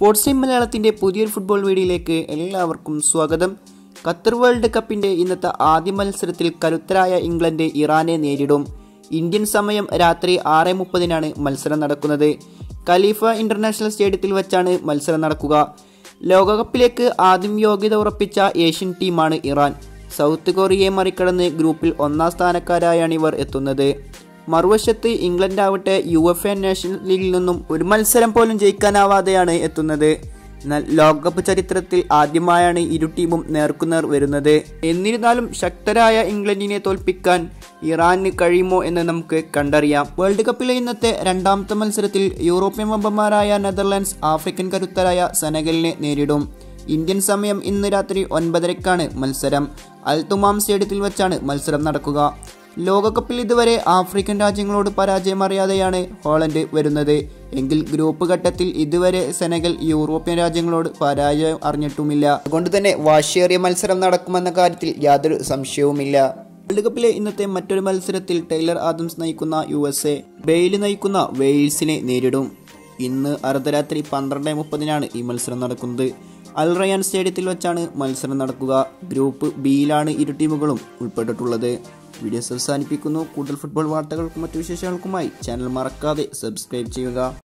sports time മലയാളത്തിന്റെ പുതിയൊരു football വീഡിയോയിലേക്ക് എല്ലാവർക്കും സ്വാഗതം ഖത്തർ വേൾഡ് കപ്പിന്റെ ഇന്നത്തെ ആദ്യ മത്സരത്തിൽ കരുത്തരായ ഇംഗ്ലണ്ട് ഇറാനെ നേരിടും ഇന്ത്യൻ സമയം രാത്രി ആറ് മുപ്പതിനാണ് മത്സരം നടക്കുന്നത് ഖലീഫ ഇന്റർനാഷണൽ സ്റ്റേഡിയത്തിൽ വെച്ചാണ് മത്സരം നടക്കുക ലോകകപ്പിലേക്ക് ആദ്യം യോഗ്യത ഉറപ്പിച്ച ഏഷ്യൻ ടീമാണ് ഇറാൻ സൗത്ത് കൊറിയയെ മറികടന്ന് ഗ്രൂപ്പിൽ ഒന്നാം സ്ഥാനക്കാരായാണ് ഇവർ എത്തുന്നത് മറുവശത്ത് ഇംഗ്ലണ്ട് ആവട്ടെ യു എഫ് എ നാഷണൽ ലീഗിൽ നിന്നും ഒരു മത്സരം പോലും ജയിക്കാനാവാതെയാണ് എത്തുന്നത് എന്നാൽ ലോകകപ്പ് ചരിത്രത്തിൽ ആദ്യമായാണ് ഇരു ടീമും നേർക്കുനേർ വരുന്നത് എന്നിരുന്നാലും ശക്തരായ ഇംഗ്ലണ്ടിനെ തോൽപ്പിക്കാൻ ഇറാന് കഴിയുമോ എന്ന് നമുക്ക് കണ്ടറിയാം വേൾഡ് കപ്പിലെ ഇന്നത്തെ രണ്ടാമത്തെ മത്സരത്തിൽ യൂറോപ്യൻ വമ്പന്മാരായ നെതർലാൻഡ്സ് ആഫ്രിക്കൻ കരുത്തരായ സെനഗലിനെ നേരിടും ഇന്ത്യൻ സമയം ഇന്ന് രാത്രി ഒൻപതരക്കാണ് മത്സരം അൽത്തുമാം സ്റ്റേഡിയത്തിൽ വെച്ചാണ് മത്സരം നടക്കുക ലോകകപ്പിൽ ഇതുവരെ ആഫ്രിക്കൻ രാജ്യങ്ങളോട് പരാജയമറിയാതെയാണ് ഹോളണ്ട് വരുന്നത് എങ്കിൽ ഗ്രൂപ്പ് ഘട്ടത്തിൽ ഇതുവരെ സെനഗൽ യൂറോപ്യൻ രാജ്യങ്ങളോട് പരാജയം അറിഞ്ഞിട്ടുമില്ല അതുകൊണ്ട് തന്നെ വാശിയേറിയ മത്സരം നടക്കുമെന്ന കാര്യത്തിൽ യാതൊരു സംശയവുമില്ല വേൾഡ് കപ്പിലെ ഇന്നത്തെ മറ്റൊരു മത്സരത്തിൽ ടൈലർ ആദംസ് നയിക്കുന്ന യു എസ് എ ബെയില് നയിക്കുന്ന വെയിൽസിനെ നേരിടും ഇന്ന് അർദ്ധരാത്രി പന്ത്രണ്ട് മുപ്പതിനാണ് ഈ മത്സരം നടക്കുന്നത് അൽ റയാൻ സ്റ്റേഡിയത്തിൽ വെച്ചാണ് മത്സരം നടക്കുക ഗ്രൂപ്പ് ബിയിലാണ് ഇരു ടീമുകളും ഉൾപ്പെട്ടിട്ടുള്ളത് വീഡിയോസ് അവസാനിപ്പിക്കുന്നു കൂടുതൽ ഫുട്ബോൾ വാർത്തകൾക്കും മറ്റു വിശേഷങ്ങൾക്കുമായി ചാനൽ മറക്കാതെ സബ്സ്ക്രൈബ് ചെയ്യുക